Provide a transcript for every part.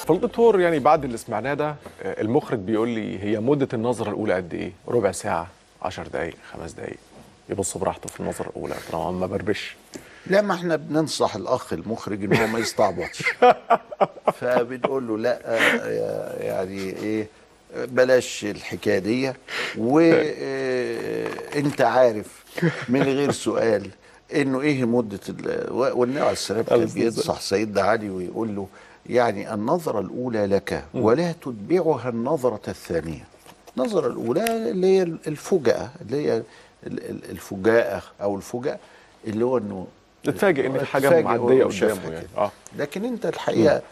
فالدكتور يعني بعد اللي سمعناه ده آه، المخرج بيقول لي هي مده النظره الاولى قد ايه؟ ربع ساعه 10 دقائق خمس دقائق يبص براحته في النظره الاولى طالما ما بربش لا ما احنا بننصح الاخ المخرج ان هو ما يستعبطش فبنقول له لا آه، يعني ايه بلاش الحكايه دي وانت عارف من غير سؤال انه ايه مده ال- و- والنبي عليه السلام كان عليه الصلاة بينصح سيدنا علي ويقول له يعني النظره الاولى لك ولا تتبعها النظره الثانيه النظره الاولى اللي هي الفجأه اللي هي ال- ال- الفجاءه او الفجأة اللي هو انه تتفاجئ ان في حاجه اتفاجئ معديه وشافها قدامه يعني كده. اه لكن انت الحقيقه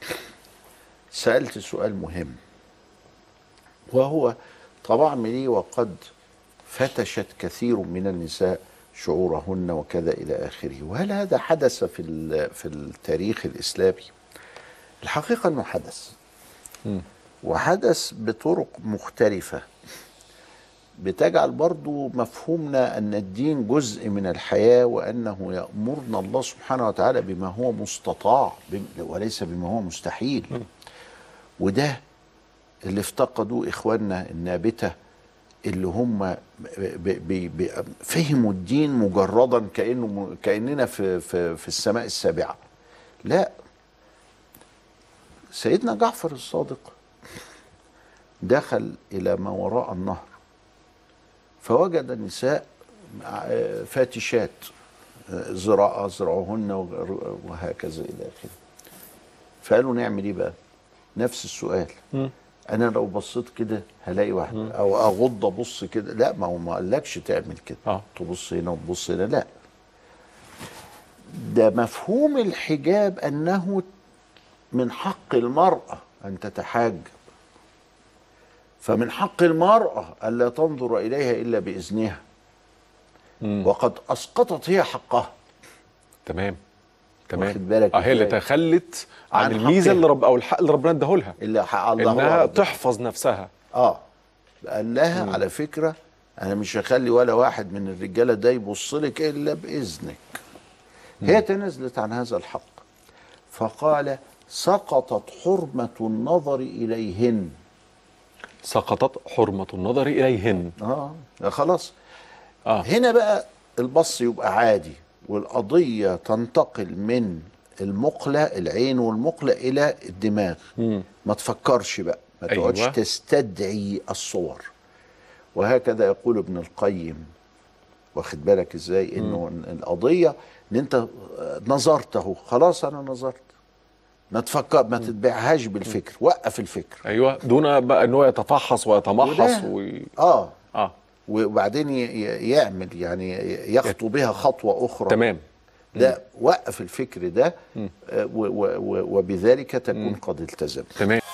سالت سؤال مهم وهو طب اعمل ايه وقد فتشت كثير من النساء شعورهن وكذا الى اخره وهل هذا حدث في ال- في التاريخ الاسلامي الحقيقه انه حدث وحدث بطرق مختلفه بتجعل برضو مفهومنا أن الدين جزء من الحياة وأنه يأمرنا الله سبحانه وتعالى بما هو مستطاع بم- وليس بما هو مستحيل وده اللي افتقدوا إخواننا النابتة اللي هم ب- ب- ب- فهموا الدين مجردا كأنه م- كأننا في, في, في السماء السابعة لا سيدنا جعفر الصادق دخل إلى ما وراء النهر فوجد النساء آه، فاتشات آه، زراعة زرعهن وغ- وهكذا إلى آخره فقالوا نعمل إيه بقى نفس السؤال أنا لو بصيت كده هلاقي واحد أو أغض أبص كده لا ما هو ما قالكش تعمل كده آه. تبص هنا وتبص هنا لا ده مفهوم الحجاب أنه من حق المرأة أن تتحاجب فمن حق المرأة ألا تنظر إليها إلا بإذنها وقد أسقطت هي حقها تمام تمام واخد بالك اه هي اللي إزاي؟ تخلت عن, عن الميزه حقها. اللي رب او الحق اللي ربنا اداهولها اللي حق الله انها ورده. تحفظ نفسها اه قال لها على فكرة أنا مش هخلي ولا واحد من الرجالة ده يبص لك إلا بإذنك هي تنازلت عن هذا الحق فقال سقطت حرمة النظر إليهن سقطت حرمه النظر اليهن اه خلاص اه هنا بقى البص يبقى عادي والقضية تنتقل من المقلة العين والمقلة إلى الدماغ ما تفكرش بقى ما أيوة. تقعدش تستدعي الصور وهكذا يقول ابن القيم واخد بالك ازاي انه القضية ان انت نظرته خلاص انا نظرت ما تفكر ما تتبعهاش بالفكر وقف الفكر ايوه دون بقى ان هو يتفحص ويتمحص وده- و... اه اه وبعدين ي- ي- يعمل يعني يخطو بها خطوة أخرى تمام لا وقف الفكر ده آه، و- و- و- وبذلك تكون قد التزم تمام